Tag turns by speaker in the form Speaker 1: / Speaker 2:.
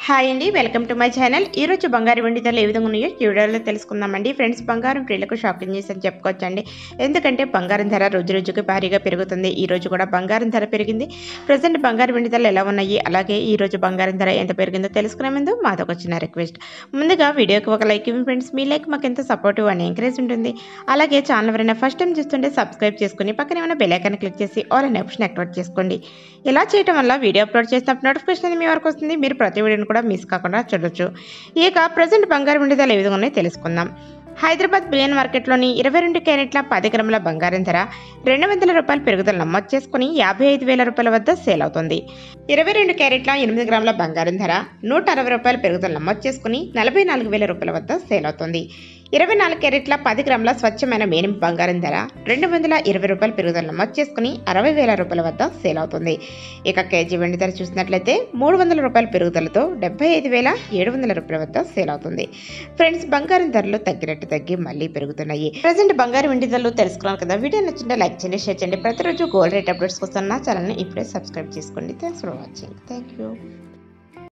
Speaker 1: hi అండి welcome to my channel ఈ రోజు బంగారు వెండి ధరలు ఏ విధంగా ఉన్నాయో ఈ వీడియోలో తెలుసుకుందామండి ఫ్రెండ్స్ బంగారం ప్రియులకు షాకింగ్ న్యూస్ అని చెప్పుకోవచ్చండి ఎందుకంటే బంగారం ధర రోజు రోజుకి భారీగా పెరుగుతుంది ఈ రోజు కూడా బంగారం ధర పెరిగింది ప్రజెంట్ బంగారు వెండి ధరలు ఎలా ఉన్నాయి అలాగే ఈ రోజు బంగారం ధర ఎంత పెరిగిందో తెలుసుకునే ముందు మాదొక చిన్న రిక్వెస్ట్ ముందుగా వీడియోకి ఒక లైక్ ఇవ్వండి ఫ్రెండ్స్ మీ లైక్ మాకు ఎంత సపోర్టివ్ అని ఎంకరేజ్ ఉంటుంది అలాగే ఛానల్ ఎవరైనా ఫస్ట్ టైం చూస్తుంటే సబ్స్క్రైబ్ చేసుకుని పక్కన ఏమైనా బెల్ ఐకాన్ క్లిక్ చేసి ఆల్ అనే ఆప్షన్ యాక్టివేట్ చేసుకోండి ఇలా చేయడం వల్ల వీడియో అప్లోడ్ చేసినప్పుడు నోటిఫికేషన్ అనేది మీ వరకు వస్తుంది మీరు ప్రతి వీడియోని కూడా మిస్ కాకుండా చూడొచ్చు ఇక ప్రజెంట్ బంగారం విడుదల ఏ విధంగా ఉన్నాయో తెలుసుకుందాం హైదరాబాద్ బిలియన్ మార్కెట్లోని ఇరవై రెండు క్యారెట్ల పది గ్రాముల బంగారం ధర రెండు వందల రూపాయల పెరుగుదల నమోదు చేసుకుని యాభై ఐదు వేల రూపాయల వద్ద సేల్ అవుతుంది ఇరవై రెండు క్యారెట్ల ఎనిమిది గ్రాముల బంగారం ధర నూట అరవై రూపాయల పెరుగుదల నమోదు చేసుకుని నలభై నాలుగు వేల రూపాయల వద్ద సేల్ అవుతుంది ఇరవై నాలుగు క్యారెట్ల పది గ్రాముల స్వచ్ఛమైన మేనం బంగారం ధర రెండు వందల ఇరవై రూపాయల పెరుగుదల నమోదు చేసుకుని అరవై వేల రూపాయల వద్ద సేల్ అవుతుంది ఇక కేజీ వెండి ధర చూసినట్లయితే మూడు వందల రూపాయల పెరుగుదలతో డెబ్బై ఐదు వేల ఏడు వందల రూపాయల వద్ద సేల్ అవుతుంది ఫ్రెండ్స్ బంగారం ధరలు తగ్గినట్టు తగ్గి మళ్ళీ పెరుగుతున్నాయి ప్రజెంట్ బంగారం వెండి ధరలు తెలుసుకున్నాను కదా వీడియో నచ్చింటే లైక్ చేయండి షేర్ చేయండి ప్రతిరోజు గోల్డ్ రేట్ అప్డేట్స్ కోసం నా ఛానల్ని ఇప్పుడే సబ్స్క్రైబ్ చేసుకోండి thanks for watching thank you